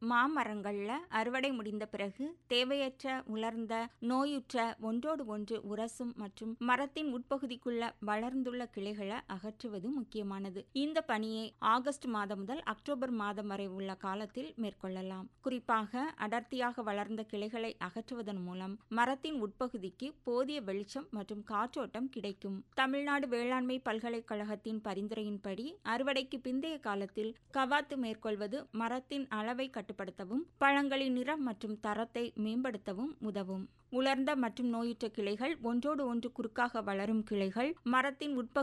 மாமரங்கள்ல அறுவடை முடிந்த பிறகு தேவையற்ற உலர்ந்த நோயுற்ற ஒன்றோடு ஒன்று உரசும் மற்றும் மரத்தின் உட்பகுதிக்குள்ள வளர்ந்துள்ள கிளைகளை அகற்றுவது முக்கியமானது இந்த பணியை ஆகஸ்ட் மாதம் முதல் அக்டோபர் மாதம் வரை உள்ள காலத்தில் மேற்கொள்ளலாம் குறிப்பாக அடர்த்தியாக வளர்ந்த கிளைகளை அகற்றுவதன் மூலம் மரத்தின் உட்பகுதிக்கு போதிய வெளிச்சம் மற்றும் காற்றோட்டம் கிடைக்கும் தமிழ்நாடு வேளாண்மை பல்கலைக்கழகத்தின் பரிந்துரையின்படி அறுவடைக்கு பிந்தைய காலத்தில் கவாத்து மேற்கொள்வது மரத்தின் அளவை கட்டுப்படுத்தவும் பழங்களின் நிறம் மற்றும் தரத்தை மேம்படுத்தவும் உதவும் உலர்ந்த மற்றும் நோயுற்ற கிளைகள் ஒன்றோடு ஒன்று குறுக்காக வளரும் கிளைகள் மரத்தின் உட்பகுதி